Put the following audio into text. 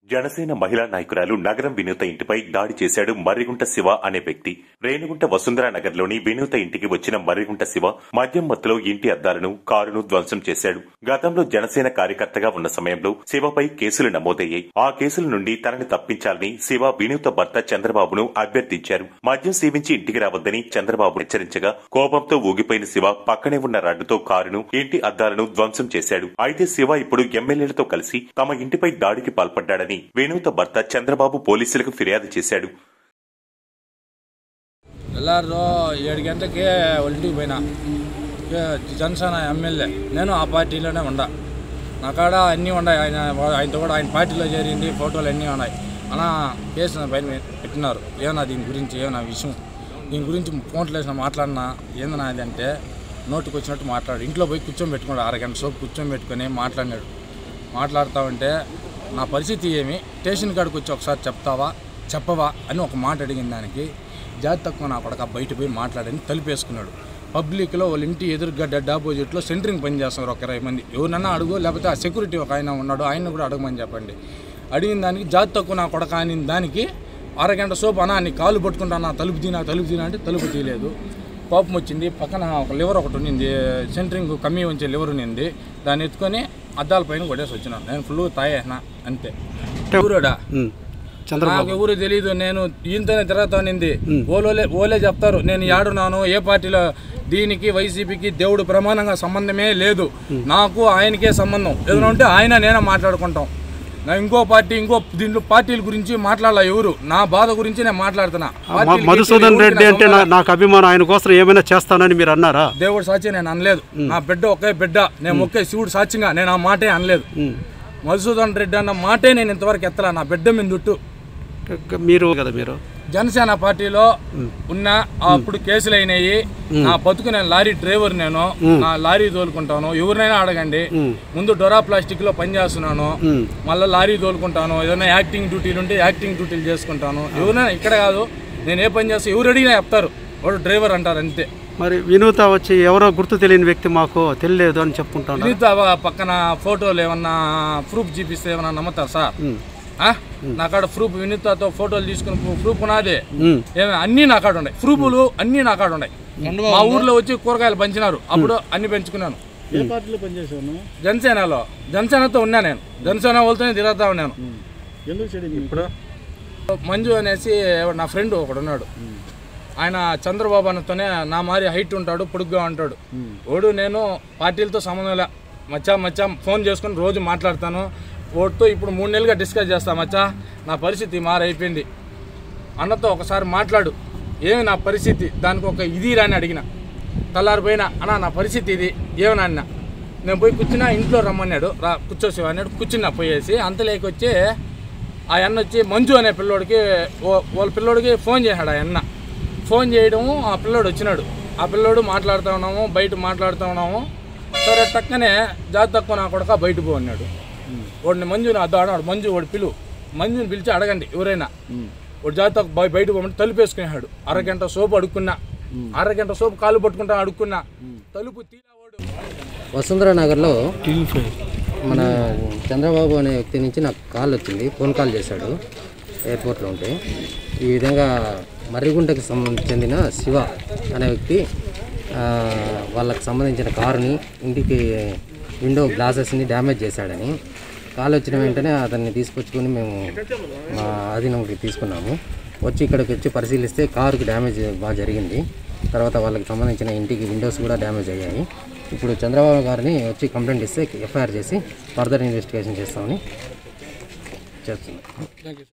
జనసేన మహిళా నాయకురాలు నగరం వినూత ఇంటిపై దాడి చేశాడు మర్రిగుంట శివ అనే వ్యక్తి రేణుగుంట వసుంధరా నగర్లోని వినూత ఇంటికి వచ్చిన మర్రిగుంట శివ మద్యం మత్తులో ఇంటి అద్దాలను కారును ధ్వంసం చేశాడు గతంలో జనసేన కార్యకర్తగా ఉన్న సమయంలో శివపై కేసులు నమోదయ్యాయి ఆ కేసుల నుండి తనని తప్పించాలని శివ వినూత భర్త చంద్రబాబును అభ్యర్థించారు మద్యం సేవించి ఇంటికి రావద్దని చంద్రబాబు హెచ్చరించగా కోపంతో ఊగిపోయిన శివ పక్కనే ఉన్న రాడ్డుతో కారును ఇంటి అద్దాలను ధ్వంసం చేశాడు అయితే శివ ఇప్పుడు ఎమ్మెల్యేలతో కలిసి తమ ఇంటిపై దాడికి పాల్పడ్డాడని వేణుత భర్త చంద్రబాబు పోలీసులకు ఫిర్యాదు చేశాడు తెల్లారు ఏడు గంటలకి వాళ్ళ ఇంటికి పోయినా ఏ, జనసేన ఎమ్మెల్యే నేను ఆ పార్టీలోనే ఉండా నా కాడ అన్నీ ఉన్నాయి ఆయన ఆయనతో కూడా ఆయన పార్టీలో చేరింది ఫోటోలు అన్నీ ఉన్నాయి అలా కేసు నా పైన పెట్టినారు ఏమన్నా దీని గురించి ఏమన్నా విషయం దీని గురించి ఫోన్లు వేసిన మాట్లాడినా ఏందన్నా అది అంటే నోటుకు వచ్చినట్టు మాట్లాడు ఇంట్లో పోయి కూర్చొని పెట్టుకున్నాడు అరగంట సేపు కూర్చొని పెట్టుకొని మాట్లాడినాడు మాట్లాడుతూ ఉంటే నా పరిస్థితి ఏమి స్టేషన్ కాడికి వచ్చి ఒకసారి చెప్తావా చెప్పవా అని ఒక మాట అడిగిన దానికి జాతి తక్కువ నా కొడక బయట పోయి మాట్లాడని తలిపేసుకున్నాడు పబ్లిక్లో వాళ్ళ ఇంటి ఎదురుగా డెడ్ ఆపోజిట్లో సెంటరింగ్ పని చేస్తున్నారు ఒక ఇరవై మంది ఎవరినన్నా అడుగు లేకపోతే ఆ సెక్యూరిటీ ఒక ఆయన ఉన్నాడు ఆయన కూడా అడగమని చెప్పండి అడిగిన దానికి జాతి తక్కువ నా కొడక అని దానికి అరగంట సోపు అన్నా నీ కాలు పట్టుకుంటా నా తలుపు తీనా తలుపు తీనా అంటే తలుపు తీయలేదు కోపం వచ్చింది పక్కన ఒక లివర్ ఒకటి ఉన్నింది సెంటరింగ్ కమ్మి ఉంచే లివర్ ఉన్నింది దాన్ని ఎత్తుకొని అద్దాల పైన కొట్టేసి వచ్చినాను నేను ఫుల్ తాగేసిన అంతే ఊరోడా ఉమ్. చంద్రబాబు నాకు ఎవరు తెలియదు నేను ఈయనతోనే తిరుగుతానింది ఓలోలే ఓలే చెప్తారు నేను యాడున్నాను ఏ పార్టీలో దీనికి వైసీపీకి దేవుడు ప్రమాణంగా సంబంధమే లేదు నాకు ఆయనకే సంబంధం ఏదైనా ఉంటే ఆయన నేనే మాట్లాడుకుంటాం నా ఇంకో పార్టీ ఇంకో దీంట్లో పార్టీల గురించి మాట్లాడాల ఎవరు నా బాధ గురించి నేను మాట్లాడుతున్నా మ- పార్టీలకి మధుసూదన్ ఎవరికి రెడ్డి నా అంటే నా- నాకు అభిమానం ఆయన కోసం ఏమైనా చేస్తానని మీరు అన్నారా దేవుడు సాక్షి నేను అనలేదు నా బిడ్డ ఒకే బిడ్డ నేను ఒకే శివుడు సాక్షిగా నేను ఆ మాటే అనలేదు ఉమ్. మధుసూదన్ రెడ్డి అన్న మాటే నేను ఇంతవరకు ఎత్తలా నా బిడ్డ మీద దుట్టు మీరు కదా మీరు జనసేన పార్టీలో ఉన్న అప్పుడు కేసులు అయినాయి నా బతుకు నేను లారీ డ్రైవర్ నేను నా లారీ తోలుకుంటాను ఎవరినైనా అడగండి ముందు డొరా ప్లాస్టిక్ లో పనిచేస్తున్నాను ఉమ్. మళ్ళీ లారీ తోలుకుంటాను ఏదైనా యాక్టింగ్ డ్యూటీలు ఉంటే యాక్టింగ్ డ్యూటీలు చేసుకుంటాను ఎవరైనా ఇక్కడ కాదు నేను ఏ పని చేస్తా ఎవరు అడిగినా చెప్తారు వాడు డ్రైవర్ అంటారు అంతే మరి వినూత వచ్చి ఎవరో గుర్తు తెలియని వ్యక్తి మాకు తెలియలేదు అని చెప్పుకుంటాను వినీత పక్కన ఫోటోలు ఏమన్నా ప్రూఫ్ చూపిస్తే ఏమన్నా నమ్ముతారు సార్ ఆ? నా కాడ ప్రూఫ్ వినీతతో ఫోటోలు తీసుకుని ప్రూ- ప్రూఫ్ నాదే ఏమి అన్నీ నా కాడ ఉన్నాయి ప్రూఫ్లు అన్నీ నా కాడ ఉన్నాయి మా ఊర్లో వచ్చి కూరగాయలు పంచినారు అప్పుడు అన్ని పెంచుకున్నాను ఏ పార్టీలో పనిచేసావు జనసేనలో జనసేనతో ఉన్నా నేను జనసేన వాళ్ళతోనే తిరుగుతా ఉన్నాను ఎందుకు చెడింది ఇప్పుడు మంజు అనేసి నా ఫ్రెండ్ ఒకడు ఉన్నాడు ఆయన చంద్రబాబు అన్నతోనే నా మారి హైట్ ఉంటాడు పొడుగ్గా ఉంటాడు ఓడు నేను పార్టీలతో సంబంధం లే మచ్చా మచ్చా ఫోన్ చేసుకొని రోజు మాట్లాడతాను ఓడితో ఇప్పుడు మూడు నెలలుగా డిస్కస్ చేస్తా మచ్చా నా పరిస్థితి మారైపోయింది అన్నతో ఒకసారి మాట్లాడు ఏమి నా పరిస్థితి దానికి ఒక ఇది రాని అడిగిన తెల్లారిపోయినా అన్న నా పరిస్థితి ఇది ఏమని అన్న నేను పోయి కూర్చున్నా ఇంట్లో రమ్మన్నాడు రా కూర్చోసేవా అన్నాడు కూర్చున్నా పోయేసి అంతలేకి వచ్చి ఆ అన్న వచ్చి మంజు అనే పిల్లోడికి ఓ- వాళ్ళ పిల్లోడికి ఫోన్ చేశాడు ఆ అన్న ఫోన్ చేయడము ఆ పిల్లోడు వచ్చినాడు ఆ పిల్లోడు మాట్లాడుతూ ఉన్నాము బయట మాట్లాడుతూ ఉన్నాము సరే తక్కనే జాతి తక్కువ నా కొడక బయట పో అన్నాడు వాడిని మంజుని అద్దా అన్నాడు మంజు వాడు పిలు మంజుని పిలిచి అడగండి ఎవరైనా వాడు జాతి తక్కువ బయ- బయట పోమంటే తలుపు వేసుకునేవాడు అరగంట సోపు అడుక్కున్నా అరగంట సోపు కాలు పట్టుకుంటా అడుక్కున్నా తలుపు తీరావాడు వసుంధర నగర్లో మన చంద్రబాబు అనే వ్యక్తి నుంచి నాకు కాల్ వచ్చింది ఫోన్ కాల్ చేశాడు ఎయిర్పోర్ట్లో ఉంటే ఈ విధంగా మర్రిగుంటకి సంబంధ చెందిన శివ అనే వ్యక్తి ఆ, వాళ్ళకి సంబంధించిన కారుని ఇంటికి విండో గ్లాసెస్ని డ్యామేజ్ చేశాడని కాల్ వచ్చిన వెంటనే అతన్ని తీసుకొచ్చుకొని మేము మా అధీనంకి తీసుకున్నాము వచ్చి ఇక్కడికి వచ్చి పరిశీలిస్తే కారుకి డ్యామేజ్ బాగా జరిగింది తర్వాత వాళ్ళకి సంబంధించిన ఇంటికి విండోస్ కూడా డ్యామేజ్ అయ్యాయి ఇప్పుడు చంద్రబాబు గారిని వచ్చి కంప్లైంట్ ఇస్తే ఎఫ్ఐఆర్ చేసి ఫర్దర్ ఇన్వెస్టిగేషన్ చేస్తామని చేస్తున్నాం